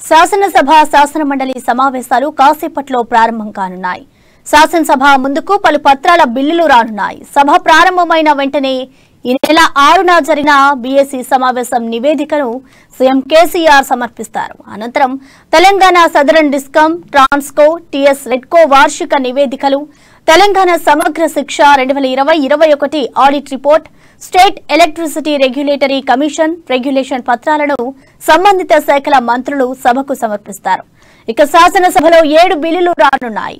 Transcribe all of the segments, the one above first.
శాసనసభ శాసన మండలి సమావేశాలు కాసేపట్లో ప్రారంభం కానున్నాయి శాసనసభ ముందుకు పలు పత్రాల బిల్లులు రానున్నాయి సభ ప్రారంభమైన వెంటనే ఈ నెల ఆరున జరిగిన బీఎస్సీ సమావేశం నివేదికను సీఎం కేసీఆర్ సమర్పిస్తారు అనంతరం Telangana southern discom transco TS REDCO వార్షిక నివేదికలు తెలంగాణ సమగ్ర శిక్ష రెండు వేల ఇరవై ఇరవై ఒకటి audit report state electricity regulatory commission regulation పత్రాలను సంబంధిత శాఖల మంత్రులు సభకు సమర్పిస్తారు ఇక శాసనసభలో ఏడు బిల్లులు రానున్నాయి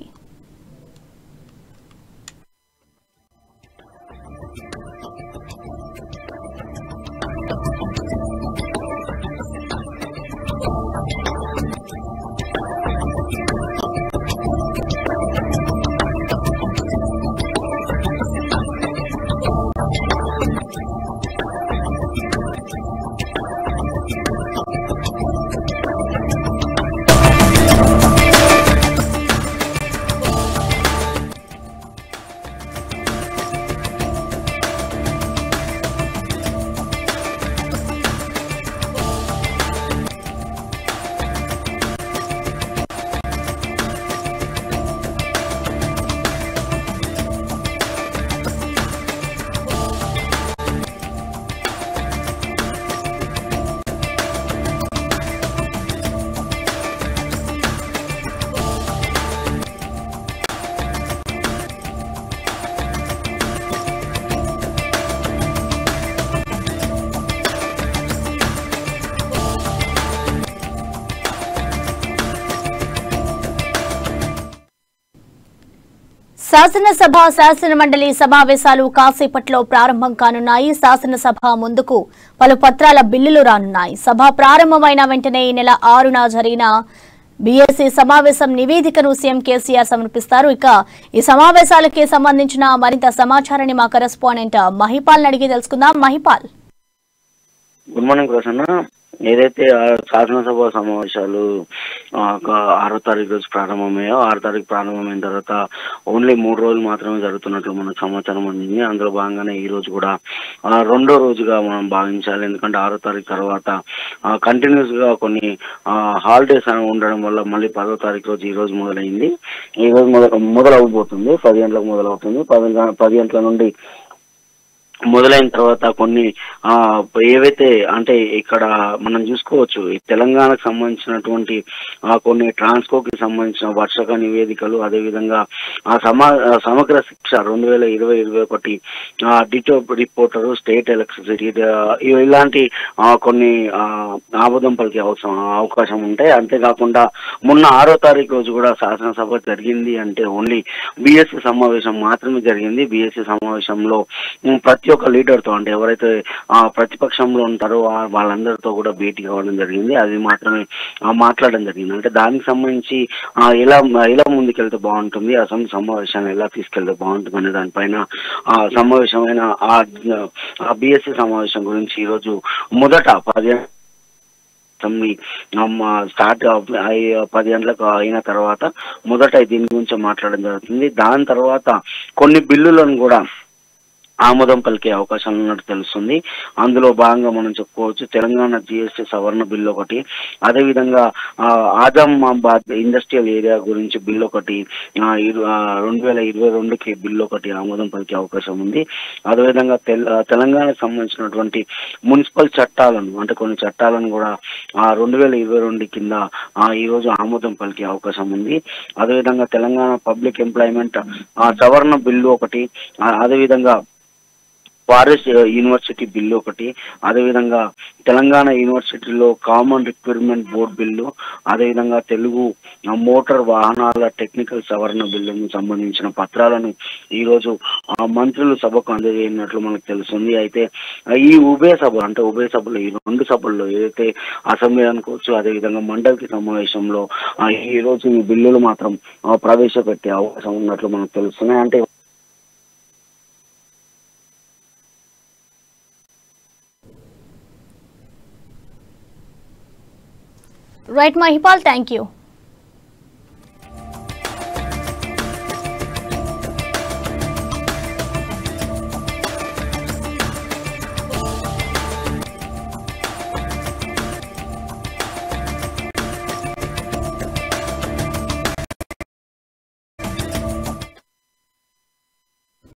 శాసనసభ శాసన మండలి సమావేశాలు కాసేపట్లో ప్రారంభం కానున్నాయి శాసనసభ ముందుకు పలు పత్రాల బిల్లులు రానున్నాయి సభ ప్రారంభమైన వెంటనే ఈ నెల ఆరున జరిగిన బీఎస్సీ సమావేశం నివేదికను సీఎం కేసీఆర్ సమర్పిస్తారు ఇక ఈ సమావేశాలకి సంబంధించిన మరింత సమాచారాన్ని మా కరెస్పాండెంట్ మహిపాల్ అడిగి తెలుసుకుందాం మహిపాల్ గుడ్ మార్నింగ్ ప్రసన్న ఏదైతే ఆ శాసనసభ సమావేశాలు ఆ, ఒక ఆరో తారీఖు రోజు ప్రారంభమయ్యాయో ఆరో తారీఖు ప్రారంభమైన తర్వాత ఓన్లీ మూడు రోజులు మాత్రమే జరుగుతున్నట్లు మనకు సమాచారం అందింది అందులో భాగంగానే ఈ రోజు కూడా ఆ, రెండో రోజుగా మనం భావించాలి ఎందుకంటే ఆరో తారీఖు తర్వాత కంటిన్యూస్ గా కొన్ని హాలిడేస్ ఉండడం వల్ల మళ్ళీ పదో తారీఖు రోజు ఈ రోజు మొదలైంది ఈ రోజు మొదల మొదలవబోతుంది పది గంటలకు మొదలవుతుంది పది గ- పది గంటల నుండి మొదలైన తర్వాత కొన్ని ఆ ఏవైతే అంటే ఇక్కడ మనం చూసుకోవచ్చు ఈ తెలంగాణకు సంబంధించినటువంటి ఆ కొన్ని ట్రాన్స్కోకి సంబంధించిన వర్షక నివేదికలు అదేవిధంగా ఆ సమా ఆ సమగ్ర శిక్ష రెండు వేల ఇరవై ఇరవై ఒకటి audit reporter state electricity ఇ- ఇలాంటి ఆ, కొన్ని ఆ, ఆమోదం పలికే అవసరం అవకాశం ఉంటాయి అంతేకాకుండా మొన్న ఆరో తారీఖు రోజు కూడా శాసనసభ జరిగింది అంటే ఓన్లీ బీఎస్సీ సమావేశం మాత్రమే జరిగింది బీఎస్సీ సమావేశంలో ఉమ్, ప్రతి ఒక్క లీడర్తో అంటే ఎవరైతే ఆ, ప్రతిపక్షంలో ఉంటారో వా- వాళ్ళందరితో కూడా భేటీ కావడం జరిగింది అది మాత్రమే ఆ, మాట్లాడడం జరిగింది అంటే దానికి సంబంధించి ఆ, ఎలా ఎలా ముందుకెళ్తే బాగుంటుంది అసలు సమావేశాన్ని ఎలా తీసుకెళ్తే బాగుంటుంది అనే దానిపైన ఆ, సమావేశమైన ఆ బీఎస్సీ సమావేశం గురించి ఈరోజు మొదట పది తొమ్మిది అమ్మ స్టార్ట్ అవ్- అయ్యి పది గంటలకు అయిన తర్వాత మొదట దీని గురించి మాట్లాడడం జరుగుతుంది దాని తర్వాత కొన్ని బిల్లులను కూడా ఆమోదం పలికే అవకాశం ఉన్నట్టు తెలుస్తుంది అందులో భాగంగా మనం చెప్పుకోవచ్చు తెలంగాణ జిఎస్టీ సవరణ బిల్లు ఒకటి అదేవిధంగా ఆ, ఆజామాబాద్ ఇండస్ట్రియల్ ఏరియా గురించి బిల్లు ఒకటి ఆ, ఇరు- ఆ, రెండు వేల ఇరవై రెండుకి బిల్లు ఒకటి ఆమోదం పలికే అవకాశం ఉంది అదేవిధంగా తెల్ ఆ, తెలంగాణకు సంబంధించినటువంటి మున్సిపల్ చట్టాలను అంటే కొన్ని చట్టాలను కూడా ఆ, రెండు వేల ఇరవై రెండు కింద ఆ, ఈ రోజు ఆమోదం పలికే అవకాశం ఉంది అదేవిధంగా తెలంగాణ పబ్లిక్ ఎంప్లాయ్మెంట్ ఆ, సవరణ బిల్లు ఒకటి ఆ, అదేవిధంగా ఫారెస్ట్ యూనివర్సిటీ బిల్లు ఒకటి అదేవిధంగా తెలంగాణ యూనివర్సిటీలో కామన్ రిక్వైర్మెంట్ బోర్డ్ బిల్లు అదేవిధంగా తెలుగు ఆ, మోటార్ వాహనాల టెక్నికల్ సవరణ బిల్లుకు సంబంధించిన పత్రాలను ఈరోజు ఆ మంత్రులు సభకు అందజేయనట్లు మనకు తెలుస్తుంది అయితే ఆ, ఈ ఉభయ సభ అంటే ఉభయ సభలు ఈ రెండు సభల్లో ఏదైతే అసెంబ్లీ అనుకోవచ్చు అదేవిధంగా మండలికి సమావేశంలో ఆ, ఈ రోజు ఈ బిల్లులు మాత్రం ఆ, ప్రవేశపెట్టే అవకాశం ఉన్నట్లు మనకు తెలుస్తున్నాయి అంటే రైట్ మహిపాల్ థ్యాంక్ యూ